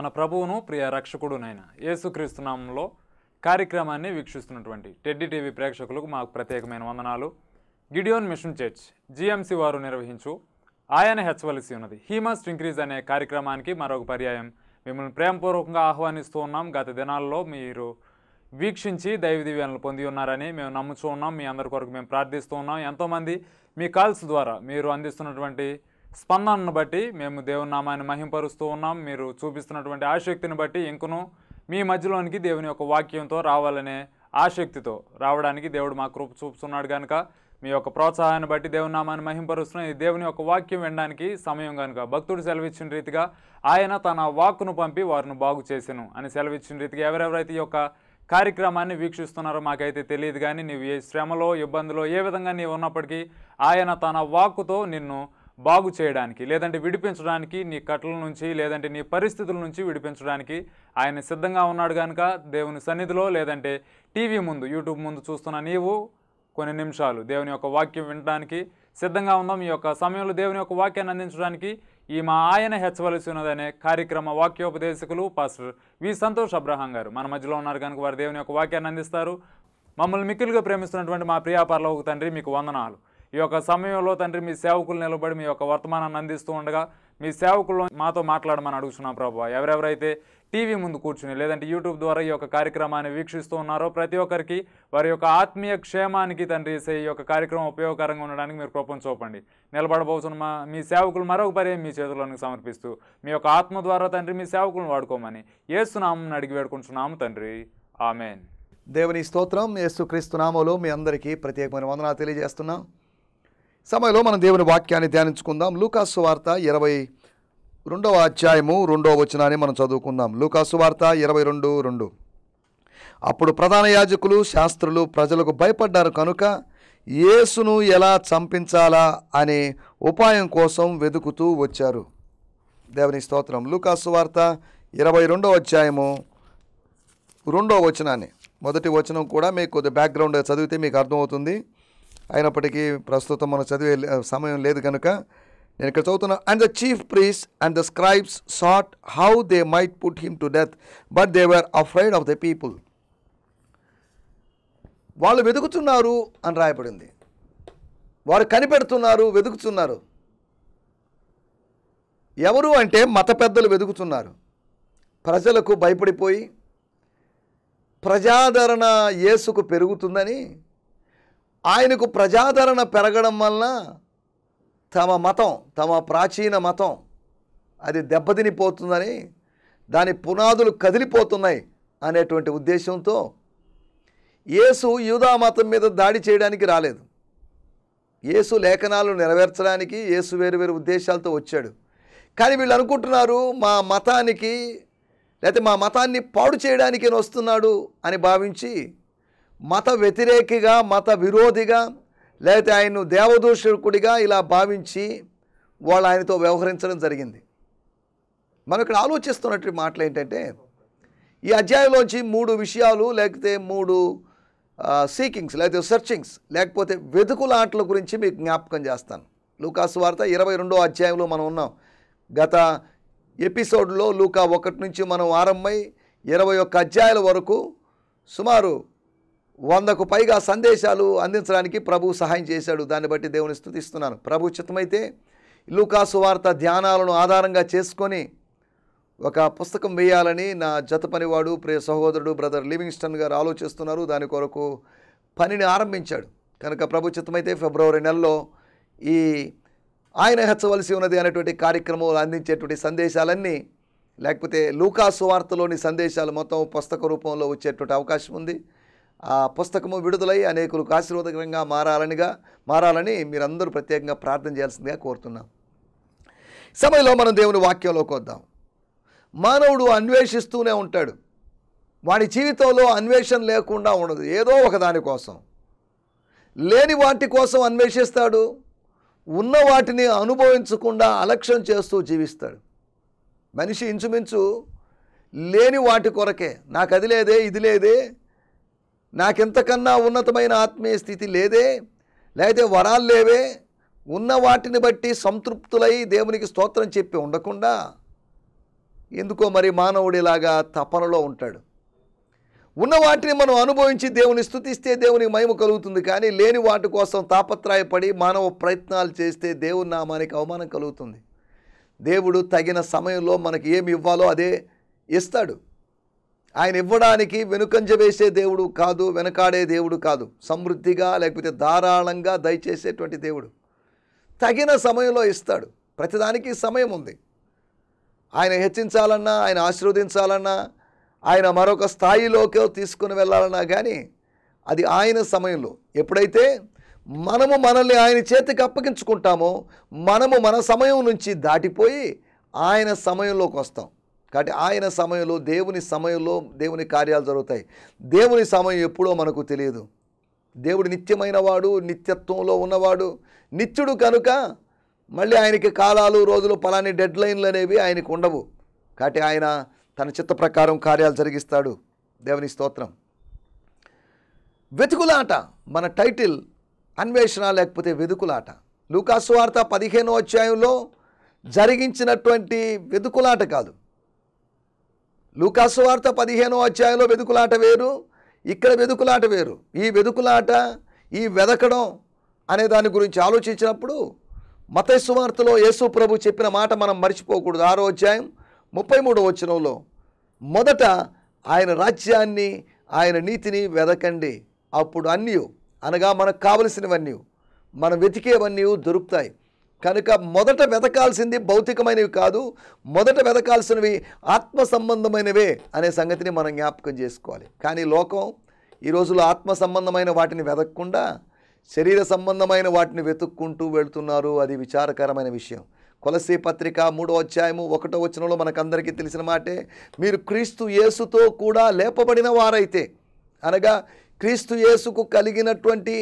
మన ప్రభువును ప్రియ రక్షకుడునైన యేసుక్రీస్తు నామంలో కార్యక్రమాన్ని వీక్షిస్తున్నటువంటి టెడ్డి టీవీ ప్రేక్షకులకు మాకు ప్రత్యేకమైన వందనాలు గిడియోన్ మిషన్ చర్చ్ జిఎంసి వారు నిర్వహించు ఆయన హెచ్చవలసి ఉన్నది హీ మస్ట్ ఇంక్రీజ్ అనే కార్యక్రమానికి మరొక పర్యాయం మిమ్మల్ని ప్రేమపూర్వకంగా ఆహ్వానిస్తూ ఉన్నాం గత దినాల్లో మీరు వీక్షించి దైవ దివ్యాలను పొంది ఉన్నారని మేము నమ్ముతూ ఉన్నాం మీ అందరి కొరకు మేము ప్రార్థిస్తూ ఉన్నాం ఎంతోమంది మీ కాల్స్ ద్వారా మీరు అందిస్తున్నటువంటి స్పందనను బట్టి మేము దేవుని నామాన్ని మహింపరుస్తూ ఉన్నాం మీరు చూపిస్తున్నటువంటి ఆసక్తిని బట్టి ఇంకను మీ మధ్యలోనికి దేవుని యొక్క వాక్యంతో రావాలనే ఆసక్తితో రావడానికి దేవుడు మా కృప చూపుతున్నాడు కనుక మీ యొక్క ప్రోత్సాహాన్ని బట్టి దేవుని నామాన్ని మహింపరుస్తున్న ఈ దేవుని యొక్క వాక్యం వినడానికి సమయం కనుక భక్తుడు సెలవిచ్చిన రీతిగా ఆయన తన వాక్కును పంపి వారిని బాగు చేసెను అని సెలవిచ్చిన రీతిగా ఎవరెవరైతే ఈ యొక్క కార్యక్రమాన్ని వీక్షిస్తున్నారో మాకైతే తెలియదు కానీ నీవు ఏ శ్రమలో ఇబ్బందిలో ఏ విధంగా నీవు ఉన్నప్పటికీ ఆయన తన వాక్కుతో నిన్ను బాగు చేయడానికి లేదంటే విడిపించడానికి నీ కట్ల నుంచి లేదంటే నీ పరిస్థితుల నుంచి విడిపించడానికి ఆయన సిద్ధంగా ఉన్నాడు కనుక దేవుని సన్నిధిలో లేదంటే టీవీ ముందు యూట్యూబ్ ముందు చూస్తున్న నీవు కొన్ని నిమిషాలు దేవుని యొక్క వాక్యం వినడానికి సిద్ధంగా ఉందాం ఈ యొక్క సమయంలో దేవుని యొక్క వాక్యాన్ని అందించడానికి ఈ మా ఆయన హెచ్చవలసి ఉన్నదనే కార్యక్రమ వాక్యోపదేశకులు పాస్టర్ వి సంతోష్ అబ్రహాం గారు మన మధ్యలో ఉన్నారు కనుక వారు దేవుని యొక్క వాక్యాన్ని అందిస్తారు మమ్మల్ని మిక్కిలుగా ప్రేమిస్తున్నటువంటి మా ప్రియాపరలో తండ్రి మీకు వందనాలు ఈ యొక్క సమయంలో తండ్రి మీ సేవకులు నిలబడి మీ యొక్క వర్తమానాన్ని అందిస్తూ ఉండగా మీ సేవకులు మాతో మాట్లాడమని అడుగుతున్నాం ప్రభావ ఎవరెవరైతే టీవీ ముందు కూర్చుని లేదంటే యూట్యూబ్ ద్వారా ఈ యొక్క కార్యక్రమాన్ని వీక్షిస్తూ ఉన్నారో ప్రతి ఒక్కరికి వారి యొక్క ఆత్మీయ క్షేమానికి తండ్రి సే- ఈ యొక్క కార్యక్రమం ఉపయోగకరంగా ఉండడానికి మీరు కృపను చూపండి నిలబడబోతున్న మా మీ సేవకులు మరొక పర్యాయం మీ చేతుల్లోనికి సమర్పిస్తూ మీ యొక్క ఆత్మ ద్వారా తండ్రి మీ సేవకులను వాడుకోమని ఏసునామం అడిగి వేడుకుంటున్నాము తండ్రి ఆమెన్ దేవుని స్తోత్రం యేసుక్రీస్తు నామములో మీ అందరికీ ప్రత్యేకమైన వందనాలు తెలియజేస్తున్నాం సమయంలో మనం దేవుని వాక్యాన్ని ధ్యానించుకుందాం లూకాసు వార్త ఇరవై రెండవ అధ్యాయము రెండవ వచనాన్ని మనం చదువుకుందాం లూకాసు వార్త ఇరవై రెండు రెండు అప్పుడు ప్రధాన యాజకులు శాస్త్రులు ప్రజలకు భయపడ్డారు కనుక యేసును ఎలా చంపించాలా అనే ఉపాయం కోసం వెతుకుతూ వచ్చారు దేవుని స్తోత్రం లూకాసు వార్త ఇరవై రెండవ అధ్యాయము రెండో వచనాన్ని మొదటి వచనం కూడా మీకు కొద్ది బ్యాక్గ్రౌండ్ చదివితే మీకు అర్థమవుతుంది అయినప్పటికీ ప్రస్తుతం మనం చదివే లే- సమయం లేదు కనుక నేను ఇక్కడ చదువుతున్నా and the chief priests and the scribes sought how they might put him to death but they were afraid of the people వాళ్ళు వెతుకుతున్నారు అని రాయబడింది వారు కనిపెడుతున్నారు వెతుకుతున్నారు ఎవరు అంటే మత పెద్దలు వెతుకుతున్నారు ప్రజలకు భయపడిపోయి ప్రజాదరణ యేసుకు పెరుగుతుందని ఆయనకు ప్రజాదరణ పెరగడం వలన తమ మతం తమ ప్రాచీన మతం అది దెబ్బతినిపోతుందని దాని పునాదులు కదిలిపోతున్నాయి అనేటువంటి ఉద్దేశంతో యేసు యూదా మతం మీద దాడి చేయడానికి రాలేదు యేసు లేఖనాలు నెరవేర్చడానికి యేసు వేరు వేరు ఉద్దేశాలతో వచ్చాడు కానీ వీళ్ళు అనుకుంటున్నారు మా మతానికి లేకపోతే మా మతాన్ని పాడు చేయడానికి ఈయన వస్తున్నాడు అని భావించి మత వ్యతిరేకిగా మత విరోధిగా లేకపోతే ఆయన్ను దేవదూషకుడిగా ఇలా భావించి వాళ్ళు ఆయనతో వ్యవహరించడం జరిగింది మనం ఇక్కడ ఆలోచిస్తున్నట్టు మాటలు ఏంటంటే ఈ అధ్యాయంలోంచి మూడు విషయాలు లేకపోతే మూడు సీకింగ్స్ లేకపోతే సెర్చింగ్స్ లేకపోతే వెతుకులాటల గురించి మీకు జ్ఞాపకం చేస్తాను లూకాసు వార్త ఇరవై రెండో అధ్యాయంలో మనం ఉన్నాం గత ఎపిసోడ్లో లూకా ఒకటి నుంచి మనం ఆరంభమై ఇరవై ఒక్క అధ్యాయాల వరకు సుమారు వందకు పైగా సందేశాలు అందించడానికి ప్రభు సహాయం చేశాడు దాన్ని బట్టి దేవుని స్థుతిస్తున్నాను ప్రభు చిత్తమైతే లూకాసు వార్త ధ్యానాలను ఆధారంగా చేసుకొని ఒక పుస్తకం వేయాలని నా జత పనివాడు ప్రియ సహోదరుడు బ్రదర్ లివింగ్స్టన్ గారు ఆలోచిస్తున్నారు దాని కొరకు పనిని ఆరంభించాడు కనుక ప్రభు చిత్తమైతే ఫిబ్రవరి నెలలో ఈ ఆయన హెచ్చవలసి ఉన్నది అనేటువంటి కార్యక్రమం అందించేటువంటి సందేశాలన్నీ లేకపోతే లూకాసు వార్తలోని సందేశాలు మొత్తం పుస్తక రూపంలో వచ్చేటువంటి అవకాశం ఉంది ఆ పుస్తకము విడుదలై అనేకులకు ఆశీర్వాదకరంగా మారాలనిగా మారాలని మీరందరూ ప్రత్యేకంగా ప్రార్థన చేయాల్సిందిగా కోరుతున్నాం సమయంలో మనం దేవుని వాక్యంలోకి వద్దాం మానవుడు అన్వేషిస్తూనే ఉంటాడు వాడి జీవితంలో అన్వేషణ లేకుండా ఉండదు ఏదో ఒక దాని కోసం లేని వాటి కోసం అన్వేషిస్తాడు ఉన్న వాటిని అనుభవించకుండా అలక్ష్యం చేస్తూ జీవిస్తాడు మనిషి ఇంచుమించు లేని వాటి కొరకే నాకు అది లేదే ఇది లేదే నాకెంతకన్నా ఉన్నతమైన ఆత్మీయ స్థితి లేదే లేకపోతే వరాలు లేవే ఉన్న వాటిని బట్టి సంతృప్తులై దేవునికి స్తోత్రం చెప్పి ఉండకుండా ఎందుకో మరి మానవుడిలాగా తపనలో ఉంటాడు ఉన్న వాటిని మనం అనుభవించి దేవుని స్థుతిస్తే దేవునికి మహిమ కలుగుతుంది కానీ లేని వాటి కోసం తాపత్రయపడి మానవ ప్రయత్నాలు చేస్తే దేవుని నామానికి అవమానం కలుగుతుంది దేవుడు తగిన సమయంలో మనకి ఏమి ఇవ్వాలో అదే ఇస్తాడు ఆయన ఇవ్వడానికి వెనుకంజ వేసే దేవుడు కాదు వెనకాడే దేవుడు కాదు సమృద్ధిగా లేకపోతే ధారాళంగా దయచేసేటువంటి దేవుడు తగిన సమయంలో ఇస్తాడు ప్రతిదానికి సమయం ఉంది ఆయన హెచ్చించాలన్నా ఆయన ఆశీర్వదించాలన్నా ఆయన మరొక స్థాయిలోకి తీసుకుని వెళ్ళాలన్నా కానీ అది ఆయన సమయంలో ఎప్పుడైతే మనము మనల్ని ఆయన చేతికి అప్పగించుకుంటామో మనము మన సమయం నుంచి దాటిపోయి ఆయన సమయంలోకి వస్తాం కాబట్టి ఆయన సమయంలో దేవుని సమయంలో దేవుని కార్యాలు జరుగుతాయి దేవుని సమయం ఎప్పుడో మనకు తెలియదు దేవుడు నిత్యమైన వాడు నిత్యత్వంలో ఉన్నవాడు నిత్యుడు కనుక మళ్ళీ ఆయనకి కాలాలు రోజులు పలాని డెడ్ లైన్లు అనేవి ఆయనకు ఉండవు కాబట్టి ఆయన తన చిత్త ప్రకారం కార్యాలు జరిగిస్తాడు దేవుని స్తోత్రం వెతుకులాట మన టైటిల్ అన్వేషణ లేకపోతే వెతుకులాట లూకాసు వార్త పదిహేనో అధ్యాయంలో జరిగించినటువంటి వెతుకులాట కాదు లూకాసు వార్త పదిహేనో అధ్యాయంలో వెతుకులాట వేరు ఇక్కడ వెతుకులాట వేరు ఈ వెతుకులాట ఈ వెదకడం అనే దాని గురించి ఆలోచించినప్పుడు మతైసు వార్తలో యేసు ప్రభు చెప్పిన మాట మనం మర్చిపోకూడదు ఆరో అధ్యాయం ముప్పై మూడో వచనంలో మొదట ఆయన రాజ్యాన్ని ఆయన నీతిని వెదకండి అప్పుడు అన్నీ అనగా మనకు కావలసినవన్నీ మనం వెతికేవన్నీ దొరుకుతాయి కనుక మొదట వెతకాల్సింది భౌతికమైనవి కాదు మొదట వెతకాల్సినవి ఆత్మ సంబంధమైనవే అనే సంగతిని మనం జ్ఞాపకం చేసుకోవాలి కానీ లోకం ఈ రోజులో ఆత్మ సంబంధమైన వాటిని వెతకకుండా శరీర సంబంధమైన వాటిని వెతుక్కుంటూ వెళ్తున్నారు అది విచారకరమైన విషయం కొలసీ పత్రిక మూడో అధ్యాయము ఒకటో వచనంలో మనకందరికీ తెలిసిన మాటే మీరు క్రీస్తు యేసుతో కూడా లేపబడిన వారైతే అనగా క్రీస్తు యేసుకు కలిగినటువంటి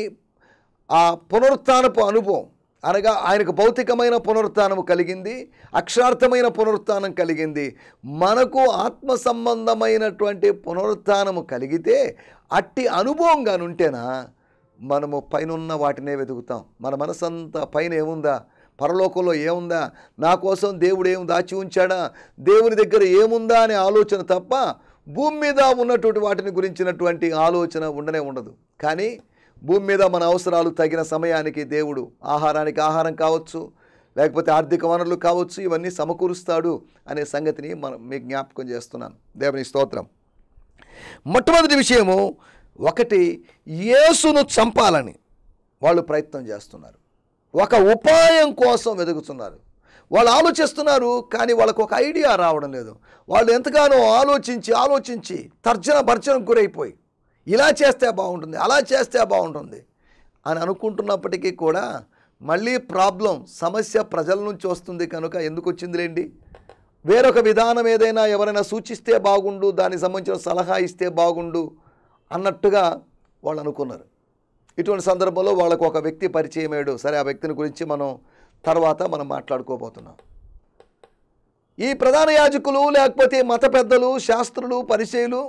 ఆ పునరుత్థానపు అనుభవం అనగా ఆయనకు భౌతికమైన పునరుత్థానం కలిగింది అక్షరార్థమైన పునరుత్థానం కలిగింది మనకు ఆత్మ సంబంధమైనటువంటి పునరుత్థానము కలిగితే అట్టి అనుభవంగా ఉంటేనా మనము పైనున్న వాటినే వెతుకుతాం మన మనసంతా పైన ఏముందా పరలోకంలో ఏముందా నా కోసం దేవుడు ఏం దాచి ఉంచాడా దేవుని దగ్గర ఏముందా అనే ఆలోచన తప్ప భూమి మీద ఉన్నటువంటి వాటిని గురించినటువంటి ఆలోచన ఉండనే ఉండదు కానీ భూమి మీద మన అవసరాలు తగిన సమయానికి దేవుడు ఆహారానికి ఆహారం కావచ్చు లేకపోతే ఆర్థిక వనరులు కావచ్చు ఇవన్నీ సమకూరుస్తాడు అనే సంగతిని మనం మీకు జ్ఞాపకం చేస్తున్నాను దేవుని స్తోత్రం మొట్టమొదటి విషయము ఒకటి యేసును చంపాలని వాళ్ళు ప్రయత్నం చేస్తున్నారు ఒక ఉపాయం కోసం వెతుకుతున్నారు వాళ్ళు ఆలోచిస్తున్నారు కానీ వాళ్ళకు ఒక ఐడియా రావడం లేదు వాళ్ళు ఎంతగానో ఆలోచించి ఆలోచించి తర్జన భర్జనకు గురైపోయి ఇలా చేస్తే బాగుంటుంది అలా చేస్తే బాగుంటుంది అని అనుకుంటున్నప్పటికీ కూడా మళ్ళీ ప్రాబ్లం సమస్య ప్రజల నుంచి వస్తుంది కనుక ఎందుకు వచ్చిందిలేండి వేరొక విధానం ఏదైనా ఎవరైనా సూచిస్తే బాగుండు దానికి సంబంధించిన సలహా ఇస్తే బాగుండు అన్నట్టుగా వాళ్ళు అనుకున్నారు ఇటువంటి సందర్భంలో వాళ్ళకు ఒక వ్యక్తి పరిచయం అయ్యాడు సరే ఆ వ్యక్తిని గురించి మనం తర్వాత మనం మాట్లాడుకోబోతున్నాం ఈ ప్రధాన యాజకులు లేకపోతే మత పెద్దలు శాస్త్రులు పరిచయులు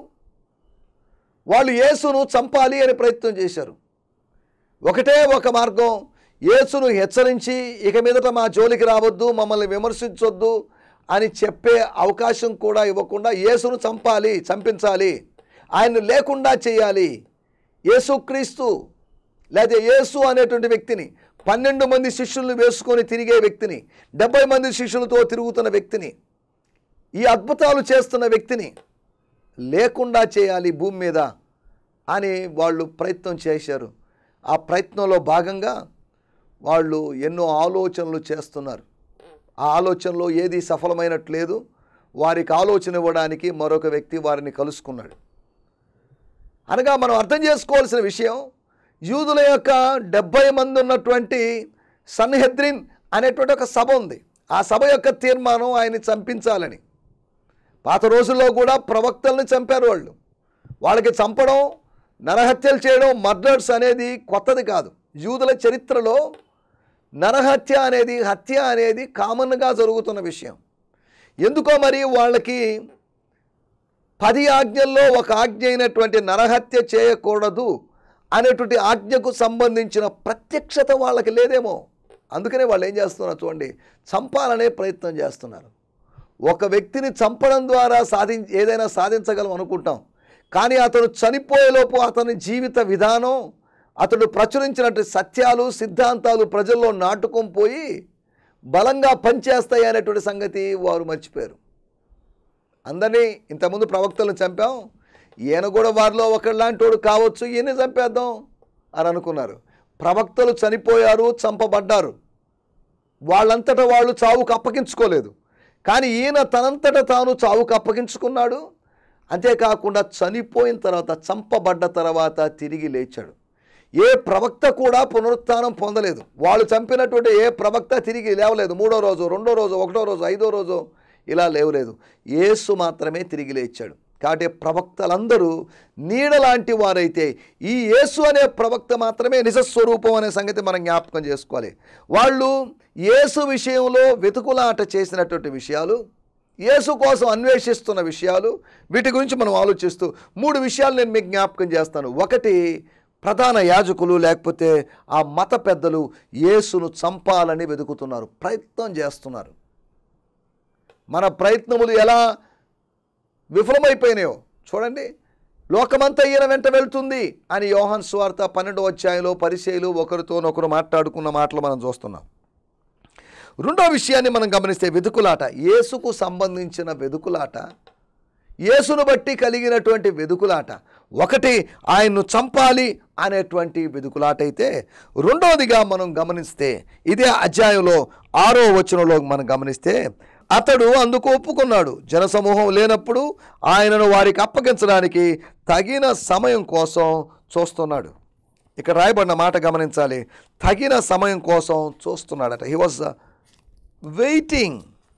వాళ్ళు యేసును చంపాలి అని ప్రయత్నం చేశారు ఒకటే ఒక మార్గం యేసును హెచ్చరించి ఇక మీదట మా జోలికి రావద్దు మమ్మల్ని విమర్శించొద్దు అని చెప్పే అవకాశం కూడా ఇవ్వకుండా యేసును చంపాలి చంపించాలి ఆయన్ను లేకుండా చేయాలి యేసుక్రీస్తు లేదా యేసు అనేటువంటి వ్యక్తిని పన్నెండు మంది శిష్యులను వేసుకొని తిరిగే వ్యక్తిని డెబ్బై మంది శిష్యులతో తిరుగుతున్న వ్యక్తిని ఈ అద్భుతాలు చేస్తున్న వ్యక్తిని లేకుండా చేయాలి భూమి మీద అని వాళ్ళు ప్రయత్నం చేశారు ఆ ప్రయత్నంలో భాగంగా వాళ్ళు ఎన్నో ఆలోచనలు చేస్తున్నారు ఆ ఆలోచనలో ఏది సఫలమైనట్లేదు వారికి ఆలోచన ఇవ్వడానికి మరొక వ్యక్తి వారిని కలుసుకున్నాడు అనగా మనం అర్థం చేసుకోవాల్సిన విషయం యూదుల యొక్క డెబ్బై మంది ఉన్నటువంటి సన్హెద్రిన్ అనేటువంటి ఒక సభ ఉంది ఆ సభ యొక్క తీర్మానం ఆయన్ని చంపించాలని పాత రోజుల్లో కూడా ప్రవక్తల్ని చంపారు వాళ్ళు వాళ్ళకి చంపడం నరహత్యలు చేయడం మర్డర్స్ అనేది కొత్తది కాదు యూదుల చరిత్రలో నరహత్య అనేది హత్య అనేది కామన్గా జరుగుతున్న విషయం ఎందుకో మరి వాళ్ళకి పది ఆజ్ఞల్లో ఒక ఆజ్ఞ అయినటువంటి నరహత్య చేయకూడదు అనేటువంటి ఆజ్ఞకు సంబంధించిన ప్రత్యక్షత వాళ్ళకి లేదేమో అందుకనే వాళ్ళు ఏం చేస్తున్నారు చూడండి చంపాలనే ప్రయత్నం చేస్తున్నారు ఒక వ్యక్తిని చంపడం ద్వారా సాధి ఏదైనా సాధించగలం అనుకుంటాం కానీ అతను చనిపోయేలోపు అతని జీవిత విధానం అతడు ప్రచురించినట్టు సత్యాలు సిద్ధాంతాలు ప్రజల్లో నాటుకొని పోయి బలంగా పనిచేస్తాయి అనేటువంటి సంగతి వారు మర్చిపోయారు అందరినీ ఇంతకుముందు ప్రవక్తలను చంపాం ఈయన కూడా వారిలో ఒకళ్ళలాంటోడు కావచ్చు ఈయన చంపేద్దాం అని అనుకున్నారు ప్రవక్తలు చనిపోయారు చంపబడ్డారు వాళ్ళంతటా వాళ్ళు చావుకు అప్పగించుకోలేదు కానీ ఈయన తనంతట తాను చావుకు అప్పగించుకున్నాడు అంతేకాకుండా చనిపోయిన తర్వాత చంపబడ్డ తర్వాత తిరిగి లేచాడు ఏ ప్రవక్త కూడా పునరుత్థానం పొందలేదు వాళ్ళు చంపినటువంటి ఏ ప్రవక్త తిరిగి లేవలేదు మూడో రోజు రెండో రోజు ఒకటో రోజు ఐదో రోజు ఇలా లేవలేదు యేసు మాత్రమే తిరిగి లేచాడు కాబట్టి ప్రవక్తలందరూ నీడలాంటి వారైతే ఈ యేసు అనే ప్రవక్త మాత్రమే నిజస్వరూపం అనే సంగతి మనం జ్ఞాపకం చేసుకోవాలి వాళ్ళు యేసు విషయంలో వెతుకులాట చేసినటువంటి విషయాలు యేసు కోసం అన్వేషిస్తున్న విషయాలు వీటి గురించి మనం ఆలోచిస్తూ మూడు విషయాలు నేను మీకు జ్ఞాపకం చేస్తాను ఒకటి ప్రధాన యాజకులు లేకపోతే ఆ మత పెద్దలు యేసును చంపాలని వెతుకుతున్నారు ప్రయత్నం చేస్తున్నారు మన ప్రయత్నములు ఎలా విఫలమైపోయినాయో చూడండి లోకమంతా ఈయన వెంట వెళ్తుంది అని యోహన్ స్వార్త పన్నెండో అధ్యాయంలో పరిచయలు ఒకరితోనొకరు మాట్లాడుకున్న మాటలు మనం చూస్తున్నాం రెండో విషయాన్ని మనం గమనిస్తే వెదుకులాట యేసుకు సంబంధించిన వెదుకులాట యేసును బట్టి కలిగినటువంటి వెదుకులాట ఒకటి ఆయన్ను చంపాలి అనేటువంటి వెదుకులాట అయితే రెండవదిగా మనం గమనిస్తే ఇదే అధ్యాయంలో ఆరో వచనంలో మనం గమనిస్తే అతడు అందుకు ఒప్పుకున్నాడు జనసమూహం లేనప్పుడు ఆయనను వారికి అప్పగించడానికి తగిన సమయం కోసం చూస్తున్నాడు ఇక్కడ రాయబడిన మాట గమనించాలి తగిన సమయం కోసం చూస్తున్నాడట హీ వాజ్ వెయిటింగ్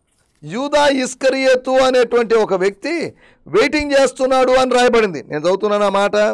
యూదా ఇస్కరియతు అనేటువంటి ఒక వ్యక్తి వెయిటింగ్ చేస్తున్నాడు అని రాయబడింది నేను చదువుతున్నాను ఆ మాట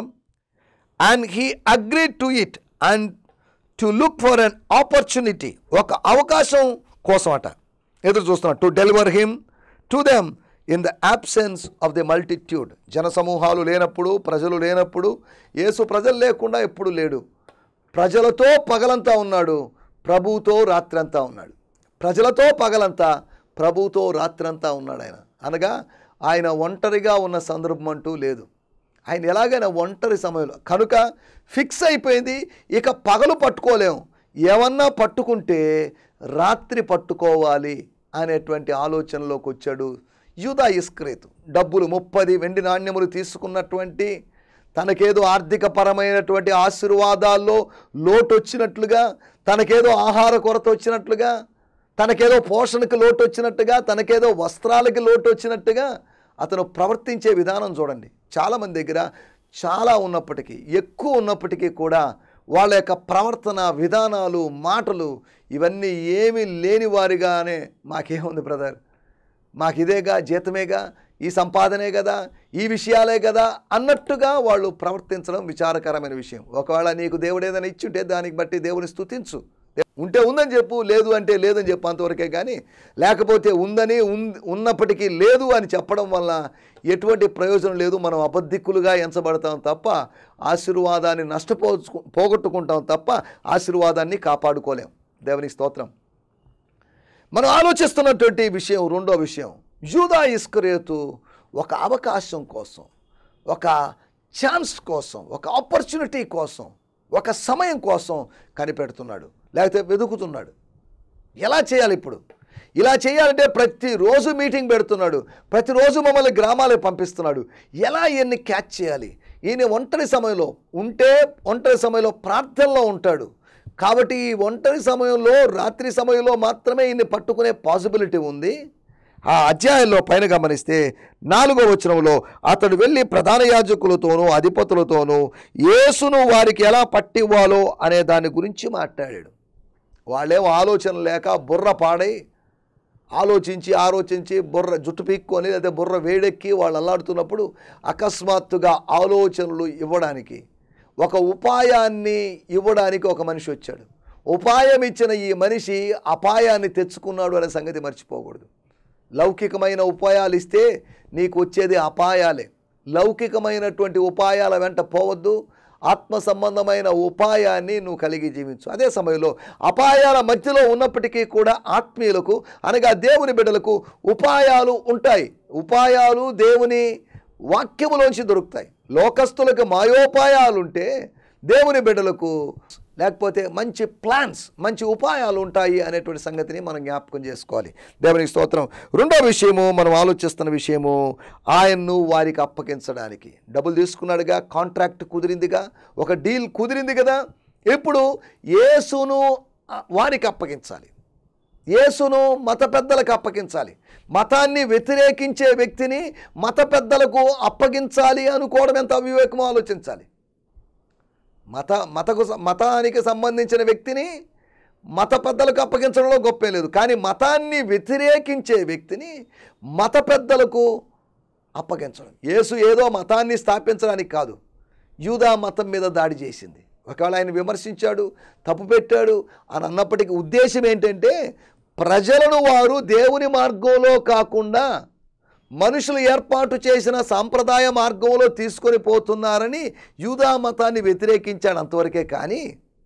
and he agree to it and to look for an opportunity ఒక అవకాశం కోసం అట ఎదురు చూస్తున్నాడు to deliver him to them in the absence of the multitude జనసమూహాలు లేనప్పుడు ప్రజలు లేనప్పుడు యేసు ప్రజలు లేకుండా ఎప్పుడు లేడు ప్రజలతో పగలంతా ఉన్నాడు ప్రభువుతో రాత్రంతా ఉన్నాడు ప్రజలతో పగలంతా ప్రభువుతో రాత్రంతా ఉన్నాడు ఆయన అనగా ఆయన ఒంటరిగా ఉన్న సందర్భం అంటూ లేదు ఆయన ఎలాగైనా ఒంటరి సమయంలో కనుక ఫిక్స్ అయిపోయింది ఇక పగలు పట్టుకోలేము ఏమన్నా పట్టుకుంటే రాత్రి పట్టుకోవాలి అనేటువంటి ఆలోచనలోకి వచ్చాడు యూదా ఇస్క్రేతు డబ్బులు ముప్పది వెండి నాణ్యములు తీసుకున్నటువంటి తనకేదో ఆర్థిక పరమైనటువంటి ఆశీర్వాదాల్లో లోటు వచ్చినట్లుగా తనకేదో ఆహార కొరత వచ్చినట్లుగా తనకేదో పోషణకు లోటు వచ్చినట్టుగా తనకేదో వస్త్రాలకి లోటు వచ్చినట్టుగా అతను ప్రవర్తించే విధానం చూడండి చాలామంది దగ్గర చాలా ఉన్నప్పటికీ ఎక్కువ ఉన్నప్పటికీ కూడా వాళ్ళ యొక్క ప్రవర్తన విధానాలు మాటలు ఇవన్నీ ఏమీ లేని వారిగానే మాకేముంది బ్రదర్ మాకు ఇదేగా జీతమేగా ఈ సంపాదనే కదా ఈ విషయాలే కదా అన్నట్టుగా వాళ్ళు ప్రవర్తించడం విచారకరమైన విషయం ఒకవేళ నీకు దేవుడు ఏదైనా ఇచ్చుంటే దానికి బట్టి దేవుని స్తుతించు ఉంటే ఉందని చెప్పు లేదు అంటే లేదని చెప్పు అంతవరకే కానీ లేకపోతే ఉందని ఉన్- ఉన్నప్పటికీ లేదు అని చెప్పడం వల్ల ఎటువంటి ప్రయోజనం లేదు మనం అబద్ధిక్కులుగా ఎంచబడతాం తప్ప ఆశీర్వాదాన్ని నష్టపో పోగొట్టుకుంటాం తప్ప ఆశీర్వాదాన్ని కాపాడుకోలేం దేవునికి స్తోత్రం మనం ఆలోచిస్తున్నటువంటి విషయం రెండో విషయం యూదా ఇస్కరేతు ఒక అవకాశం కోసం ఒక ఛాన్స్ కోసం ఒక ఆపర్చునిటీ కోసం ఒక సమయం కోసం కనిపెడుతున్నాడు లేకపోతే వెతుకుతున్నాడు ఎలా చేయాలి ఇప్పుడు ఇలా చేయాలంటే ప్రతిరోజు మీటింగ్ పెడుతున్నాడు ప్రతిరోజు మమ్మల్ని గ్రామాలకు పంపిస్తున్నాడు ఎలా ఈయన్ని క్యాచ్ చేయాలి ఈయన ఒంటరి సమయంలో ఉంటే ఒంటరి సమయంలో ప్రార్థనలో ఉంటాడు కాబట్టి ఈ ఒంటరి సమయంలో రాత్రి సమయంలో మాత్రమే ఈయన్ని పట్టుకునే పాసిబిలిటీ ఉంది ఆ అధ్యాయంలో పైన గమనిస్తే నాలుగో వచనంలో అతడు వెళ్ళి ప్రధాన యాజకులతోనూ అధిపతులతోనూ యేసును వారికి ఎలా పట్టివ్వాలో అనే దాని గురించి మాట్లాడాడు వాళ్ళేం ఆలోచన లేక బుర్ర పాడై ఆలోచించి ఆలోచించి బుర్ర జుట్టు పీక్కొని లేదా బుర్ర వేడెక్కి వాళ్ళు అల్లాడుతున్నప్పుడు అకస్మాత్తుగా ఆలోచనలు ఇవ్వడానికి ఒక ఉపాయాన్ని ఇవ్వడానికి ఒక మనిషి వచ్చాడు ఉపాయం ఇచ్చిన ఈ మనిషి అపాయాన్ని తెచ్చుకున్నాడు అనే సంగతి మర్చిపోకూడదు లౌకికమైన ఉపాయాలు ఇస్తే నీకు వచ్చేది అపాయాలే లౌకికమైనటువంటి ఉపాయాల వెంట పోవద్దు ఆత్మ సంబంధమైన ఉపాయాన్ని నువ్వు కలిగి జీవించు అదే సమయంలో అపాయాల మధ్యలో ఉన్నప్పటికీ కూడా ఆత్మీయులకు అనగా దేవుని బిడ్డలకు ఉపాయాలు ఉంటాయి ఉపాయాలు దేవుని వాక్యములోంచి దొరుకుతాయి లోకస్తులకు మాయోపాయాలు ఉంటే దేవుని బిడ్డలకు లేకపోతే మంచి ప్లాన్స్ మంచి ఉపాయాలు ఉంటాయి అనేటువంటి సంగతిని మనం జ్ఞాపకం చేసుకోవాలి దేవునికి స్తోత్రం రెండో విషయము మనం ఆలోచిస్తున్న విషయము ఆయన్ను వారికి అప్పగించడానికి డబ్బులు తీసుకున్నాడుగా కాంట్రాక్ట్ కుదిరిందిగా ఒక డీల్ కుదిరింది కదా ఇప్పుడు యేసును ఆ, వారికి అప్పగించాలి యేసును మత పెద్దలకు అప్పగించాలి మతాన్ని వ్యతిరేకించే వ్యక్తిని మత పెద్దలకు అప్పగించాలి అనుకోవడం ఎంత అవివేకమో ఆలోచించాలి మత మతకు స- మతానికి సంబంధించిన వ్యక్తిని మత పెద్దలకు అప్పగించడంలో గొప్పే లేదు కానీ మతాన్ని వ్యతిరేకించే వ్యక్తిని మత పెద్దలకు అప్పగించడం యేసు ఏదో మతాన్ని స్థాపించడానికి కాదు యూదా మతం మీద దాడి చేసింది ఒకవేళ ఆయన విమర్శించాడు తప్పు పెట్టాడు అని అన్నప్పటికీ ఉద్దేశం ఏంటంటే ప్రజలను వారు దేవుని మార్గంలో కాకుండా మనుషులు ఏర్పాటు చేసిన సాంప్రదాయ మార్గంలో తీసుకొని పోతున్నారని యూదా మతాన్ని వ్యతిరేకించాడు అంతవరకే కానీ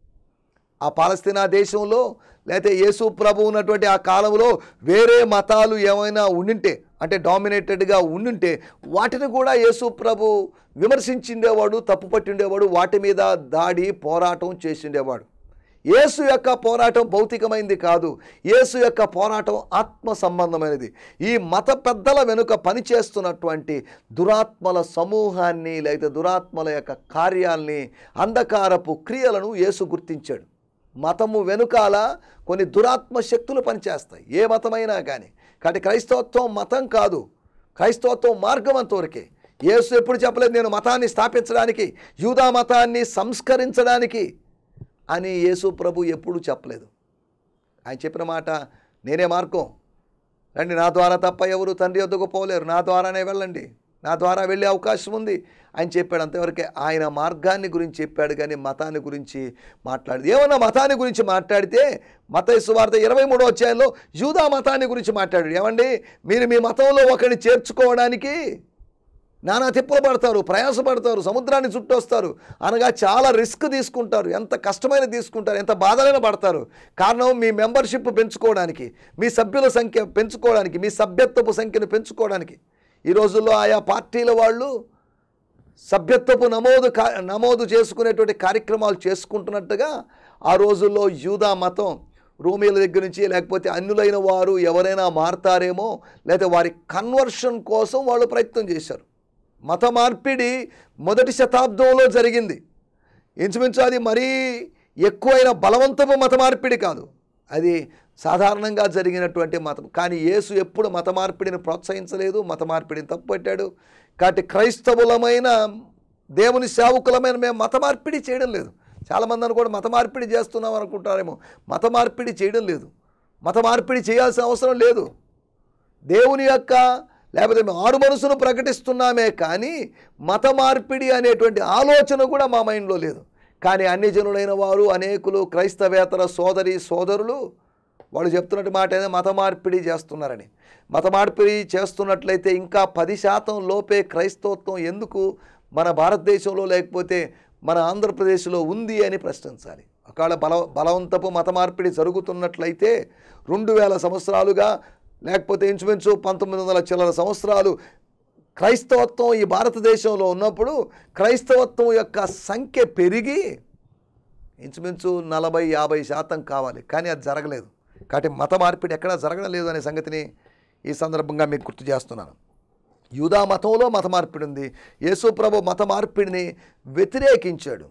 ఆ పాలస్తీనా దేశంలో లేకపోతే యేసు ప్రభు ఉన్నటువంటి ఆ కాలంలో వేరే మతాలు ఏమైనా ఉండింటే అంటే డామినేటెడ్గా ఉండింటే వాటిని కూడా యేసు ప్రభు విమర్శించిండేవాడు తప్పు పట్టిండేవాడు వాటి మీద దాడి పోరాటం చేసిండేవాడు యేసు యొక్క పోరాటం భౌతికమైనది కాదు యేసు యొక్క పోరాటం ఆత్మ సంబంధమైనది ఈ మత పెద్దల వెనుక పనిచేస్తున్నటువంటి దురాత్మల సమూహాన్ని లేకపోతే దురాత్మల యొక్క కార్యాల్ని అంధకారపు క్రియలను యేసు గుర్తించాడు మతము వెనుకాల కొన్ని దురాత్మ శక్తులు పనిచేస్తాయి ఏ మతమైనా కానీ కాబట్టి క్రైస్తవత్వం మతం కాదు క్రైస్తవత్వం మార్గం అంతవరకే యేసు ఎప్పుడు చెప్పలేదు నేను మతాన్ని స్థాపించడానికి యూదా మతాన్ని సంస్కరించడానికి అని యేసు ప్రభు ఎప్పుడూ చెప్పలేదు ఆయన చెప్పిన మాట నేనే మార్గం రండి నా ద్వారా తప్ప ఎవరు తండ్రి వద్దకు పోలేరు నా ద్వారానే వెళ్ళండి నా ద్వారా వెళ్ళే అవకాశం ఉంది ఆయన చెప్పాడు అంతవరకే ఆయన మార్గాన్ని గురించి చెప్పాడు కానీ మతాన్ని గురించి మాట్లాడదు ఏమన్నా మతాన్ని గురించి మాట్లాడితే మత సువార్త ఇరవై మూడో అధ్యాయంలో యూదా మతాన్ని గురించి మాట్లాడాడు ఏమండి మీరు మీ మతంలో ఒకరిని చేర్చుకోవడానికి నానా తిప్పలు పడతారు ప్రయాసపడతారు సముద్రాన్ని చుట్టొస్తారు అనగా చాలా రిస్క్ తీసుకుంటారు ఎంత కష్టమైన తీసుకుంటారు ఎంత బాధలైన పడతారు కారణం మీ మెంబర్షిప్ పెంచుకోవడానికి మీ సభ్యుల సంఖ్య పెంచుకోవడానికి మీ సభ్యత్వపు సంఖ్యను పెంచుకోవడానికి ఈ రోజుల్లో ఆయా పార్టీల వాళ్ళు సభ్యత్వపు నమోదు కా నమోదు చేసుకునేటువంటి కార్యక్రమాలు చేసుకుంటున్నట్టుగా ఆ రోజుల్లో యూదా మతం రోమిల దగ్గర నుంచి లేకపోతే అన్యులైన వారు ఎవరైనా మారతారేమో లేకపోతే వారి కన్వర్షన్ కోసం వాళ్ళు ప్రయత్నం చేశారు మత మార్పిడి మొదటి శతాబ్దంలో జరిగింది ఇంచుమించు అది మరీ ఎక్కువైన బలవంతపు మత మార్పిడి కాదు అది సాధారణంగా జరిగినటువంటి మతం కానీ యేసు ఎప్పుడు మత మార్పిడిని ప్రోత్సహించలేదు మత మార్పిడిని తప్పుపట్టాడు కాబట్టి క్రైస్తవులమైన దేవుని సేవకులమైన మేము మత మార్పిడి చేయడం లేదు చాలామంది అని కూడా మత మార్పిడి చేస్తున్నాం అనుకుంటారేమో మత మార్పిడి చేయడం లేదు మత మార్పిడి చేయాల్సిన అవసరం లేదు దేవుని యొక్క లేకపోతే మేము ఆడు మనసును ప్రకటిస్తున్నామే కానీ మత మార్పిడి అనేటువంటి ఆలోచన కూడా మా మైండ్లో లేదు కానీ అన్ని జనులైన వారు అనేకులు క్రైస్తవేతర సోదరి సోదరులు వాళ్ళు చెప్తున్నట్టు మాట ఏదో మత మార్పిడి చేస్తున్నారని మత మార్పిడి చేస్తున్నట్లయితే ఇంకా పది శాతం లోపే క్రైస్తవత్వం ఎందుకు మన భారతదేశంలో లేకపోతే మన ఆంధ్రప్రదేశ్లో ఉంది అని ప్రశ్నించాలి ఒకవేళ బల బలవంతపు మత మార్పిడి జరుగుతున్నట్లయితే రెండు వేల సంవత్సరాలుగా లేకపోతే ఇంచుమించు పంతొమ్మిది వందల చిల్లర సంవత్సరాలు క్రైస్తవత్వం ఈ భారతదేశంలో ఉన్నప్పుడు క్రైస్తవత్వం యొక్క సంఖ్య పెరిగి ఇంచుమించు నలభై యాభై శాతం కావాలి కానీ అది జరగలేదు కాబట్టి మత మార్పిడి ఎక్కడా జరగడం లేదు అనే సంగతిని ఈ సందర్భంగా మీకు గుర్తు చేస్తున్నాను యూదా మతంలో మత మార్పిడి ఉంది యేసు ప్రభు మత మార్పిడిని వ్యతిరేకించాడు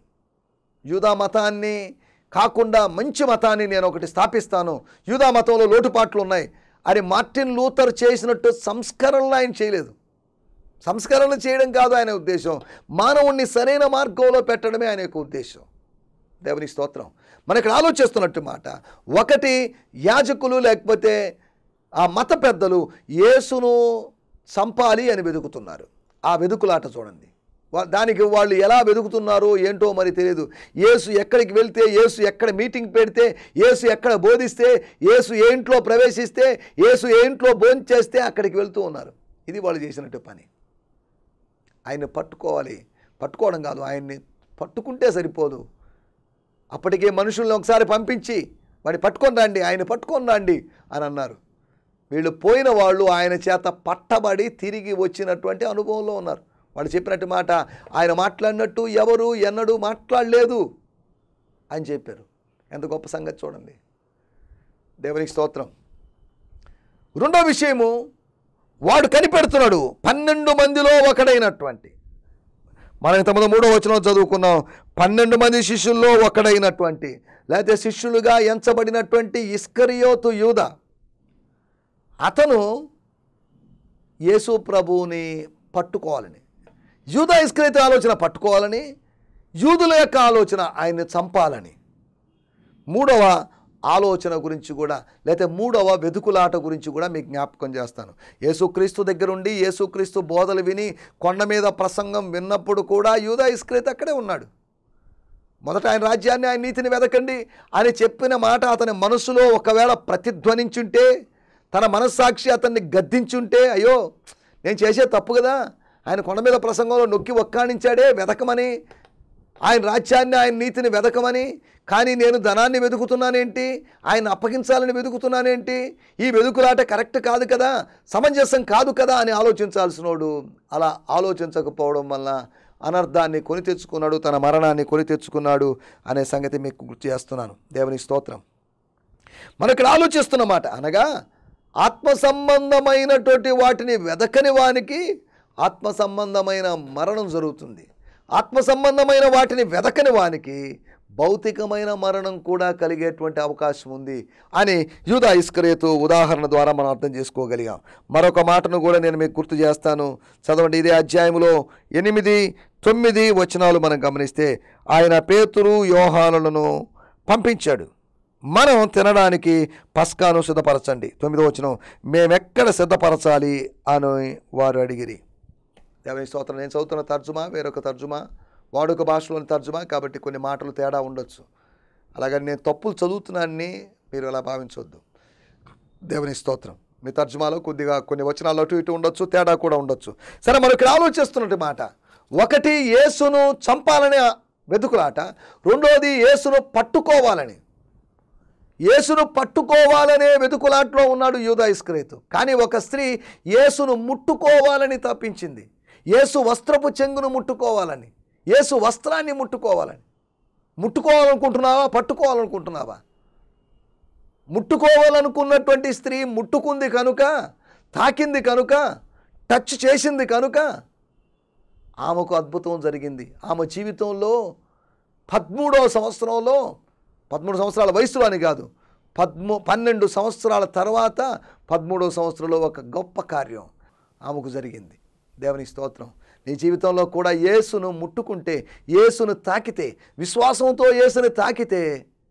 యూదా మతాన్ని కాకుండా మంచి మతాన్ని నేను ఒకటి స్థాపిస్తాను యూదా మతంలో లోటుపాట్లు ఉన్నాయి అని మార్టిన్ లూథర్ చేసినట్టు సంస్కరణలు ఆయన చేయలేదు సంస్కరణ చేయడం కాదు ఆయన ఉద్దేశం మానవుణ్ణి సరైన మార్గంలో పెట్టడమే ఆయన యొక్క ఉద్దేశం దేవుని స్తోత్రం మన ఇక్కడ ఆలోచిస్తున్నట్టు మాట ఒకటి యాజకులు లేకపోతే ఆ మత పెద్దలు యేసును చంపాలి అని వెతుకుతున్నారు ఆ వెతుకులాట చూడండి వా- దానికి వాళ్ళు ఎలా వెతుకుతున్నారో ఏంటో మరి తెలియదు యేసు ఎక్కడికి వెళ్తే యేసు ఎక్కడ మీటింగ్ పెడితే యేసు ఎక్కడ బోధిస్తే యేసు ఏ ఇంట్లో ప్రవేశిస్తే యేసు ఏ ఇంట్లో భోజనం చేస్తే అక్కడికి వెళ్తూ ఉన్నారు ఇది వాళ్ళు చేసినట్టు పని ఆయన్ని పట్టుకోవాలి పట్టుకోవడం కాదు ఆయన్ని పట్టుకుంటే సరిపోదు అప్పటికే మనుషుల్ని ఒకసారి పంపించి వాడిని పట్టుకొని రండి ఆయన పట్టుకొని రండి అని అన్నారు వీళ్ళు పోయిన వాళ్ళు ఆయన చేత పట్టబడి తిరిగి వచ్చినటువంటి అనుభవంలో ఉన్నారు వాళ్ళు చెప్పినట్టు మాట ఆయన మాట్లాడినట్టు ఎవరు ఎన్నడూ మాట్లాడలేదు అని చెప్పారు ఎంత గొప్ప సంగతి చూడండి దేవునికి స్తోత్రం రెండో విషయము వాడు కనిపెడుతున్నాడు పన్నెండు మందిలో ఒకడైనటువంటి మనం ఇంతకుముందు మూడో వచనం చదువుకున్నాం పన్నెండు మంది శిష్యుల్లో ఒకడైనటువంటి లేకపోతే శిష్యులుగా ఎంచబడినటువంటి ఇస్కరియోతు యూద అతను యేసు ప్రభువుని పట్టుకోవాలని యూదా ఇస్కరియోతు ఆలోచన పట్టుకోవాలని యూదుల యొక్క ఆలోచన ఆయన్ని చంపాలని మూడవ ఆలోచన గురించి కూడా లేకపోతే మూడవ వెతుకులాట గురించి కూడా మీకు జ్ఞాపకం చేస్తాను యేసుక్రీస్తు దగ్గరుండి యేసుక్రీస్తు బోధలు విని కొండ మీద ప్రసంగం విన్నప్పుడు కూడా యూదా ఇస్క్రేత్ అక్కడే ఉన్నాడు మొదట ఆయన రాజ్యాన్ని ఆయన నీతిని వెదకండి అని చెప్పిన మాట అతని మనసులో ఒకవేళ ప్రతిధ్వనించుంటే తన మనస్సాక్షి అతన్ని గద్దించుంటే అయ్యో నేను చేసే తప్పు కదా ఆయన కొండ మీద ప్రసంగంలో నొక్కి ఒక్కాణించాడే వెదకమని ఆయన రాజ్యాన్ని ఆయన నీతిని వెదకమని కానీ నేను ధనాన్ని వెతుకుతున్నానేంటి ఆయన అప్పగించాలని వెతుకుతున్నానేంటి ఈ వెతుకులాట కరెక్ట్ కాదు కదా సమంజసం కాదు కదా అని ఆలోచించాల్సినోడు అలా ఆలోచించకపోవడం వల్ల అనర్థాన్ని కొని తెచ్చుకున్నాడు తన మరణాన్ని కొని తెచ్చుకున్నాడు అనే సంగతి మీకు గుర్తు చేస్తున్నాను దేవుని స్తోత్రం మనం ఇక్కడ ఆలోచిస్తున్నమాట అనగా ఆత్మ సంబంధమైనటువంటి వాటిని వెదకని వానికి ఆత్మ సంబంధమైన మరణం జరుగుతుంది ఆత్మ సంబంధమైన వాటిని వెదకని వానికి భౌతికమైన మరణం కూడా కలిగేటువంటి అవకాశం ఉంది అని యూదా ఇస్కరేతు ఉదాహరణ ద్వారా మనం అర్థం చేసుకోగలిగాం మరొక మాటను కూడా నేను మీకు గుర్తు చేస్తాను చదవండి ఇదే అధ్యాయంలో ఎనిమిది తొమ్మిది వచనాలు మనం గమనిస్తే ఆయన పేతురు యోహానులను పంపించాడు మనం తినడానికి పస్కాను సిద్ధపరచండి తొమ్మిదో వచనం మేమెక్కడ సిద్ధపరచాలి అని వారు అడిగిరి దేవుని స్తోత్రం నేను చదువుతున్న తర్జుమా వేరొక తర్జుమా వాడుక భాషలోని తర్జుమా కాబట్టి కొన్ని మాటలు తేడా ఉండొచ్చు అలాగని నేను తప్పులు చదువుతున్నానని మీరు అలా భావించవద్దు దేవుని స్తోత్రం మీ తర్జుమాలో కొద్దిగా కొన్ని వచనాలు అటు ఇటు ఉండొచ్చు తేడా కూడా ఉండొచ్చు సరే మనం ఇక్కడ ఆలోచిస్తున్నట్టు మాట ఒకటి యేసును చంపాలనే వెతుకులాట రెండోది యేసును పట్టుకోవాలని యేసును పట్టుకోవాలనే వెతుకులాట్లో ఉన్నాడు యూదా ఇస్క్రేతు కానీ ఒక స్త్రీ యేసును ముట్టుకోవాలని తప్పించింది యేసు వస్త్రపు చెంగును ముట్టుకోవాలని యేసు వస్త్రాన్ని ముట్టుకోవాలని ముట్టుకోవాలనుకుంటున్నావా పట్టుకోవాలనుకుంటున్నావా ముట్టుకోవాలనుకున్నటువంటి స్త్రీ ముట్టుకుంది కనుక తాకింది కనుక టచ్ చేసింది కనుక ఆమెకు అద్భుతం జరిగింది ఆమె జీవితంలో పదమూడవ సంవత్సరంలో పదమూడు సంవత్సరాల వయసులో అని కాదు పద్మూ పన్నెండు సంవత్సరాల తర్వాత పదమూడవ సంవత్సరంలో ఒక గొప్ప కార్యం ఆమెకు జరిగింది దేవుని స్తోత్రం నీ జీవితంలో కూడా యేసును ముట్టుకుంటే యేసును తాకితే విశ్వాసంతో యేసుని తాకితే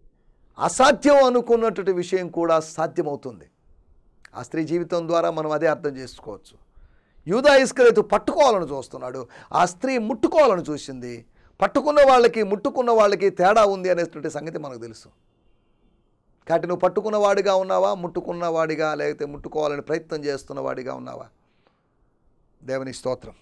అసాధ్యం అనుకున్నటువంటి విషయం కూడా సాధ్యమవుతుంది ఆ స్త్రీ జీవితం ద్వారా మనం అదే అర్థం చేసుకోవచ్చు యూదా ఇస్కరేతు పట్టుకోవాలని చూస్తున్నాడు ఆ స్త్రీ ముట్టుకోవాలని చూసింది పట్టుకున్న వాళ్ళకి ముట్టుకున్న వాళ్ళకి తేడా ఉంది అనేటువంటి సంగతి మనకు తెలుసు కాబట్టి నువ్వు పట్టుకున్నవాడిగా ఉన్నావా ముట్టుకున్నవాడిగా లేకపోతే ముట్టుకోవాలని ప్రయత్నం చేస్తున్నవాడిగా ఉన్నావా దేవుని స్తోత్రం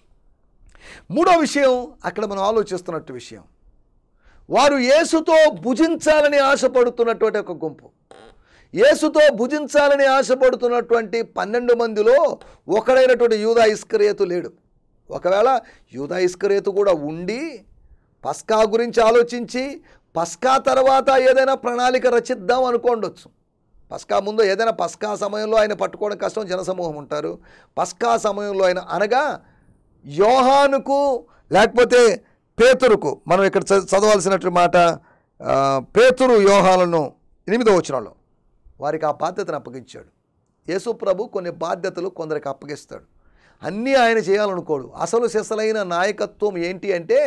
మూడో విషయం అక్కడ మనం ఆలోచిస్తున్నట్టు విషయం వారు యేసుతో భుజించాలని ఆశపడుతున్నటువంటి ఒక గుంపు యేసుతో భుజించాలని ఆశపడుతున్నటువంటి పన్నెండు మందిలో ఒకడైనటువంటి యూదా ఇస్కరేతు లేడు ఒకవేళ యూదా ఇస్కరేతు కూడా ఉండి పస్కా గురించి ఆలోచించి పస్కా తర్వాత ఏదైనా ప్రణాళిక రచిద్దాం అనుకోండొచ్చు పస్కా ముందు ఏదైనా పస్కా సమయంలో ఆయన పట్టుకోవడం కష్టం జనసమూహం ఉంటారు పస్కా సమయంలో ఆయన అనగా యోహానుకు లేకపోతే పేతురుకు మనం ఇక్కడ చ- చదవాల్సినటువంటి మాట ఆ, పేతురు యోహాలను ఎనిమిదో వచనంలో వారికి ఆ బాధ్యతను అప్పగించాడు యేసు ప్రభు కొన్ని బాధ్యతలు కొందరికి అప్పగిస్తాడు అన్నీ ఆయన చేయాలనుకోడు అసలు సెసలైన నాయకత్వం ఏంటి అంటే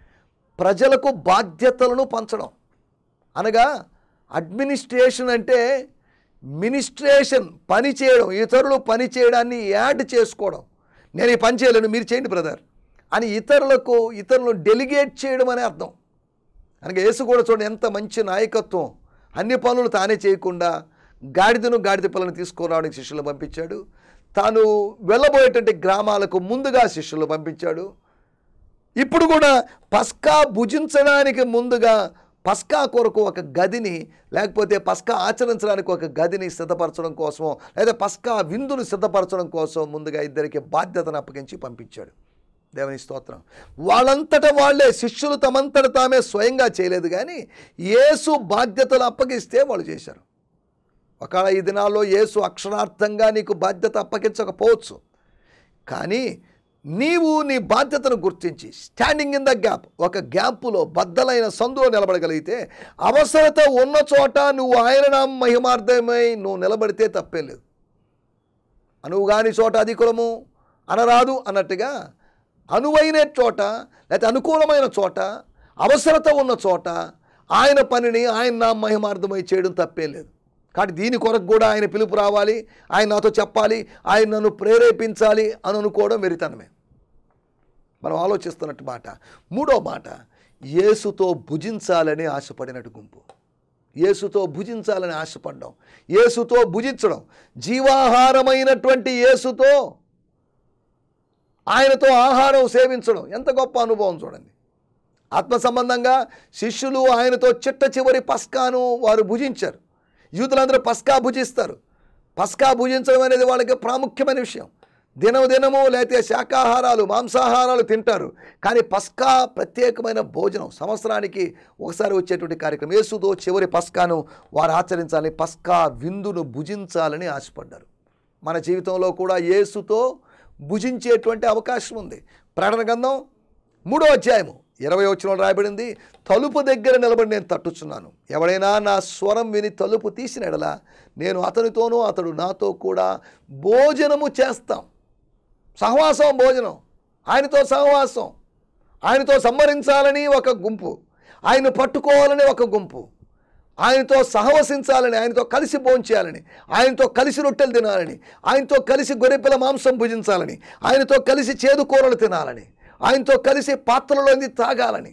ప్రజలకు బాధ్యతలను పంచడం అనగా అడ్మినిస్ట్రేషన్ అంటే మినిస్ట్రేషన్ పని చేయడం ఇతరులు పని చేయడాన్ని యాడ్ చేసుకోవడం నేను ఈ పని చేయలేను మీరు చేయండి బ్రదర్ అని ఇతరులకు ఇతరులను డెలిగేట్ చేయడం అనే అర్థం అనగా యేసు కూడా చూడండి ఎంత మంచి నాయకత్వం అన్ని పనులు తానే చేయకుండా గాడిదను గాడిద పిల్లని తీసుకురావడానికి శిష్యులు పంపించాడు తాను వెళ్ళబోయేటువంటి గ్రామాలకు ముందుగా శిష్యులు పంపించాడు ఇప్పుడు కూడా పస్కా భుజించడానికి ముందుగా పస్కా కొరకు ఒక గదిని లేకపోతే పస్కా ఆచరించడానికి ఒక గదిని సిద్ధపరచడం కోసమో లేదా పస్కా విందును సిద్ధపరచడం కోసం ముందుగా ఇద్దరికి బాధ్యతను అప్పగించి పంపించాడు దేవుని స్తోత్రం వాళ్ళంతట వాళ్ళే శిష్యులు తమంతట తామే స్వయంగా చేయలేదు కానీ యేసు బాధ్యతలు అప్పగిస్తే వాళ్ళు చేశారు ఒకవేళ ఈ దినాల్లో యేసు అక్షరార్థంగా నీకు బాధ్యత అప్పగించకపోవచ్చు కానీ నీవు నీ బాధ్యతను గుర్తించి స్టాండింగ్ ఇన్ ద గ్యాప్ ఒక గ్యాప్లో బద్దలైన సందులో నిలబడగలిగితే అవసరత ఉన్న చోట నువ్వు ఆయన నామ మహిమార్థమై నువ్వు నిలబడితే తప్పేం లేదు అనువు కాని చోట అధికులము అనరాదు అన్నట్టుగా అనువైన చోట లేకపోతే అనుకూలమైన చోట అవసరత ఉన్న చోట ఆయన పనిని ఆయన నా మహిమార్థమై చేయడం తప్పేం లేదు కాబట్టి దీని కొరకు కూడా ఆయన పిలుపు రావాలి ఆయన నాతో చెప్పాలి ఆయన నన్ను ప్రేరేపించాలి అని అనుకోవడం వెరితనమే మనం ఆలోచిస్తున్నట్టు మాట మూడో మాట యేసుతో భుజించాలని ఆశపడినట్టు గుంపు యేసుతో భుజించాలని ఆశపడ్డం యేసుతో భుజించడం జీవాహారమైనటువంటి యేసుతో ఆయనతో ఆహారం సేవించడం ఎంత గొప్ప అనుభవం చూడండి ఆత్మ సంబంధంగా శిష్యులు ఆయనతో చిట్ట చివరి పస్కాను వారు భుజించారు యూతులందరూ పస్కా భుజిస్తారు పస్కా భుజించడం అనేది వాళ్ళకి ప్రాముఖ్యమైన విషయం దినము దినము లేకపోతే శాకాహారాలు మాంసాహారాలు తింటారు కానీ పస్కా ప్రత్యేకమైన భోజనం సంవత్సరానికి ఒకసారి వచ్చేటువంటి కార్యక్రమం యేసుతో చివరి పస్కాను వారు ఆచరించాలని పస్కా విందును భుజించాలని ఆశపడ్డారు మన జీవితంలో కూడా యేసుతో భుజించేటువంటి అవకాశం ఉంది ప్రకటన గ్రంథం మూడో అధ్యాయము ఇరవై వచ్చిన రాయబడింది తలుపు దగ్గర నిలబడి నేను తట్టుచున్నాను ఎవడైనా నా స్వరం విని తలుపు తీసిన ఎడల నేను అతనితోనూ అతడు నాతో కూడా భోజనము చేస్తాం సహవాసం భోజనం ఆయనతో సహవాసం ఆయనతో సంహరించాలని ఒక గుంపు ఆయన పట్టుకోవాలని ఒక గుంపు ఆయనతో సహవసించాలని ఆయనతో కలిసి భోంచేయాలని ఆయనతో కలిసి రొట్టెలు తినాలని ఆయనతో కలిసి గొర్రెపిల్ల మాంసం భుజించాలని ఆయనతో కలిసి చేదు కూరలు తినాలని ఆయనతో కలిసి పాత్రలోంది తాగాలని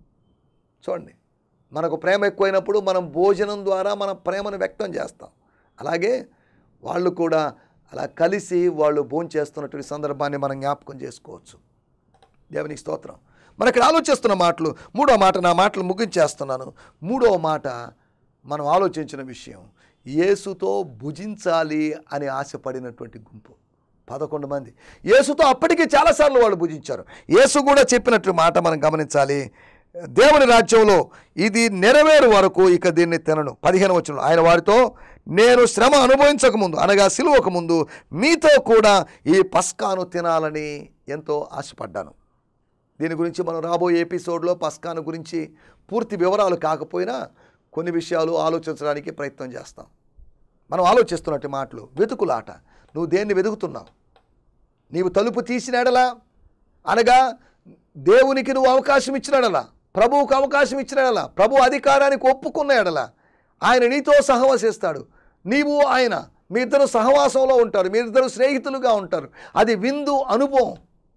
చూడండి మనకు ప్రేమ ఎక్కువైనప్పుడు మనం భోజనం ద్వారా మన ప్రేమను వ్యక్తం చేస్తాం అలాగే వాళ్ళు కూడా అలా కలిసి వాళ్ళు భోంచేస్తున్నటువంటి సందర్భాన్ని మనం జ్ఞాపకం చేసుకోవచ్చు దేవునికి స్తోత్రం మన ఇక్కడ ఆలోచిస్తున్న మాటలు మూడో మాట నా మాటలు ముగించేస్తున్నాను మూడో మాట మనం ఆలోచించిన విషయం యేసుతో భుజించాలి అని ఆశపడినటువంటి గుంపు పదకొండు మంది యేసుతో అప్పటికి చాలాసార్లు వాళ్ళు భుజించారు యేసు కూడా చెప్పినట్టు మాట మనం గమనించాలి దేవుని రాజ్యంలో ఇది నెరవేరు వరకు ఇక దీన్ని తినను పదిహేను వచ్చిన ఆయన వారితో నేను శ్రమ అనుభవించక ముందు అనగా సిలువకు ముందు మీతో కూడా ఈ పస్కాను తినాలని ఎంతో ఆశపడ్డాను దీని గురించి మనం రాబోయే ఎపిసోడ్లో పస్కాను గురించి పూర్తి వివరాలు కాకపోయినా కొన్ని విషయాలు ఆలోచించడానికి ప్రయత్నం చేస్తాం మనం ఆలోచిస్తున్నట్టు మాటలు వెతుకులాట నువ్వు దేన్ని వెతుకుతున్నావు నీవు తలుపు తీసినాడలా అనగా దేవునికి నువ్వు అవకాశం ఇచ్చినాడలా ప్రభువుకు అవకాశం ఇచ్చినాడలా ప్రభు అధికారానికి ఒప్పుకున్న ఎడలా ఆయన నీతో సహవసిస్తాడు నీవు ఆయన మీ ఇద్దరు సహవాసంలో ఉంటారు మీరిద్దరు స్నేహితులుగా ఉంటారు అది విందు అనుభవం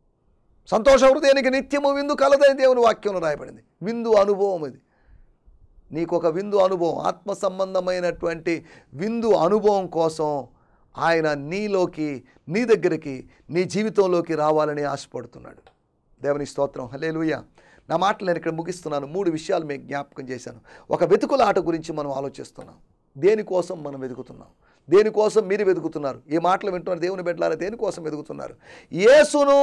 సంతోష హృదయానికి నిత్యము విందు కలదని దేవుని వాక్యంలో రాయబడింది విందు అనుభవం ఇది నీకు ఒక విందు అనుభవం ఆత్మ సంబంధమైనటువంటి విందు అనుభవం కోసం ఆయన నీలోకి నీ దగ్గరికి నీ జీవితంలోకి రావాలని ఆశపడుతున్నాడు దేవుని స్తోత్రం హలేలుయ నా మాటలు నేను ఇక్కడ ముగిస్తున్నాను మూడు విషయాలు మీకు జ్ఞాపకం చేశాను ఒక వెతుకుల ఆట గురించి మనం ఆలోచిస్తున్నాం దేనికోసం మనం వెతుకుతున్నాం దేనికోసం మీరు వెతుకుతున్నారు ఈ మాటలు వింటున్నారు దేవుని బిడ్డలారా దేనికోసం వెతుకుతున్నారు యేసును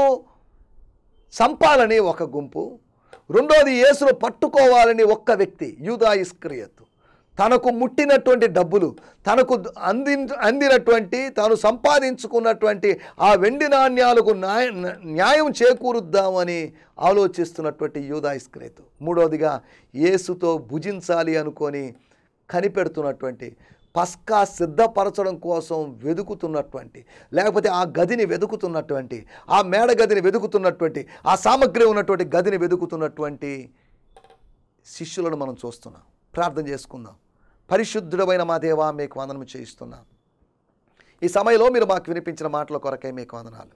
చంపాలని ఒక గుంపు రెండోది యేసును పట్టుకోవాలని ఒక్క వ్యక్తి యూదా ఇస్క్రియత్ తనకు ముట్టినటువంటి డబ్బులు తనకు అంది అందినటువంటి తాను సంపాదించుకున్నటువంటి ఆ వెండి నాణ్యాలకు న్యాయ న్యాయం చేకూరుద్దామని ఆలోచిస్తున్నటువంటి యూదా ఇస్క్రియత్ మూడోదిగా యేసుతో భుజించాలి అనుకొని కనిపెడుతున్నటువంటి పస్కా సిద్ధపరచడం కోసం వెతుకుతున్నటువంటి లేకపోతే ఆ గదిని వెతుకుతున్నటువంటి ఆ మేడ గదిని వెతుకుతున్నటువంటి ఆ సామగ్రి ఉన్నటువంటి గదిని వెతుకుతున్నటువంటి శిష్యులను మనం చూస్తున్నాం ప్రార్థన చేసుకుందాం పరిశుద్ధుడమైన మా దేవా మీకు వందనము చేయిస్తున్నాం ఈ సమయంలో మీరు మాకు వినిపించిన మాటల కొరకై మీకు వందనాలు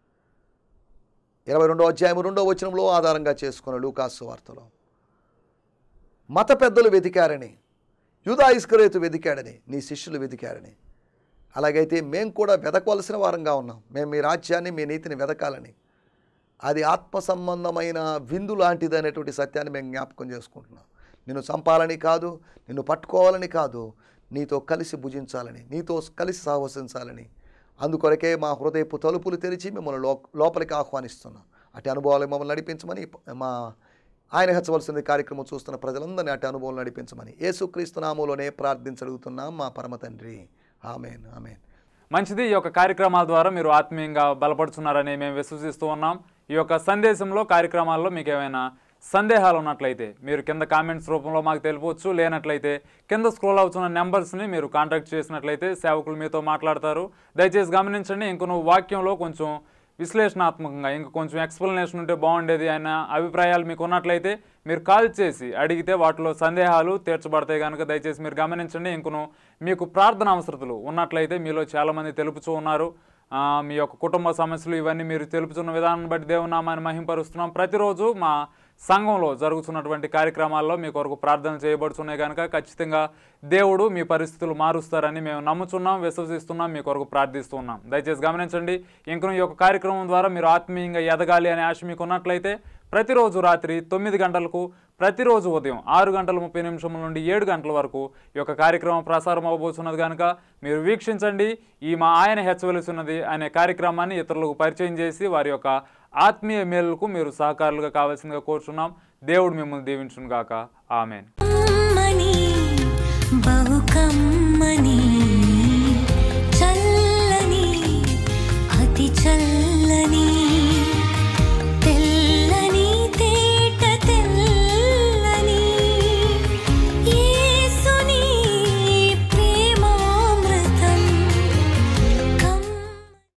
ఇరవై రెండో అధ్యాయం రెండో వచనంలో ఆధారంగా చేసుకున్న లూకాసు వార్తలో మత పెద్దలు వెతికారని యూదా ఇస్కరేతు వెతికాడని నీ శిష్యులు వెతికారని అలాగైతే మేము కూడా వెతకవలసిన వారంగా ఉన్నాం మేము మీ రాజ్యాన్ని మీ నీతిని వెతకాలని అది ఆత్మ సంబంధమైన విందు లాంటిది అనేటువంటి సత్యాన్ని మేము జ్ఞాపకం చేసుకుంటున్నాం నిన్ను చంపాలని కాదు నిన్ను పట్టుకోవాలని కాదు నీతో కలిసి భుజించాలని నీతో కలిసి సహవసించాలని అందుకొరకే మా హృదయపు తలుపులు తెరిచి మిమ్మల్ని లో లోపలికి ఆహ్వానిస్తున్నాం అటు అనుభవాలు మమ్మల్ని నడిపించమని మా ఆయన హెచ్చవలసింది కార్యక్రమం చూస్తున్న ప్రజలందరినీ అటు అనుభవం నడిపించమని యేసుక్రీస్తు నామంలోనే ప్రార్థించడుగుతున్నాం మా పరమ తండ్రి ఆమెన్ ఆమెన్ మంచిది ఈ యొక్క కార్యక్రమాల ద్వారా మీరు ఆత్మీయంగా బలపడుతున్నారని మేము విశ్వసిస్తూ ఉన్నాం ఈ యొక్క సందేశంలో కార్యక్రమాల్లో మీకు ఏమైనా సందేహాలు ఉన్నట్లయితే మీరు కింద కామెంట్స్ రూపంలో మాకు తెలుపవచ్చు లేనట్లయితే కింద స్క్రోల్ అవుతున్న నెంబర్స్ని మీరు కాంటాక్ట్ చేసినట్లయితే సేవకులు మీతో మాట్లాడతారు దయచేసి గమనించండి ఇంకొన వాక్యంలో కొంచెం విశ్లేషణాత్మకంగా ఇంకా కొంచెం ఎక్స్ప్లెనేషన్ ఉంటే బాగుండేది అన్న అభిప్రాయాలు మీకు ఉన్నట్లయితే మీరు కాల్ చేసి అడిగితే వాటిలో సందేహాలు తీర్చబడతాయి కనుక దయచేసి మీరు గమనించండి ఇంకను మీకు ప్రార్థన అవసరతలు ఉన్నట్లయితే మీలో చాలామంది తెలుపుతూ ఉన్నారు ఆ, మీ యొక్క కుటుంబ సమస్యలు ఇవన్నీ మీరు తెలుపుతున్న విధానం బట్టి దేవునామాన్ని మహింపరుస్తున్నాం ప్రతిరోజు మా సంఘంలో జరుగుతున్నటువంటి కార్యక్రమాల్లో మీ కొరకు ప్రార్థన చేయబడుతున్నాయి కనుక ఖచ్చితంగా దేవుడు మీ పరిస్థితులు మారుస్తారని మేము నమ్ముచున్నాం విశ్వసిస్తున్నాం మీ కొరకు ప్రార్థిస్తున్నాం దయచేసి గమనించండి ఇంకను ఈ యొక్క కార్యక్రమం ద్వారా మీరు ఆత్మీయంగా ఎదగాలి అనే ఆశ మీకు ఉన్నట్లయితే ప్రతిరోజు రాత్రి తొమ్మిది గంటలకు ప్రతిరోజు ఉదయం ఆరు గంటల ముప్పై నిమిషముల నుండి ఏడు గంటల వరకు ఈ యొక్క కార్యక్రమం ప్రసారం అవబోతున్నది కనుక మీరు వీక్షించండి ఈ మా ఆయన హెచ్చవలసినది అనే కార్యక్రమాన్ని ఇతరులకు పరిచయం చేసి వారి యొక్క ఆత్మీయ మేలుకు మీరు సహకారులుగా కావాల్సిందిగా కోరుచున్నాం దేవుడు మిమ్మల్ని దీవించును గాక ఆమెన్ కమ్మని బహు కమ్మని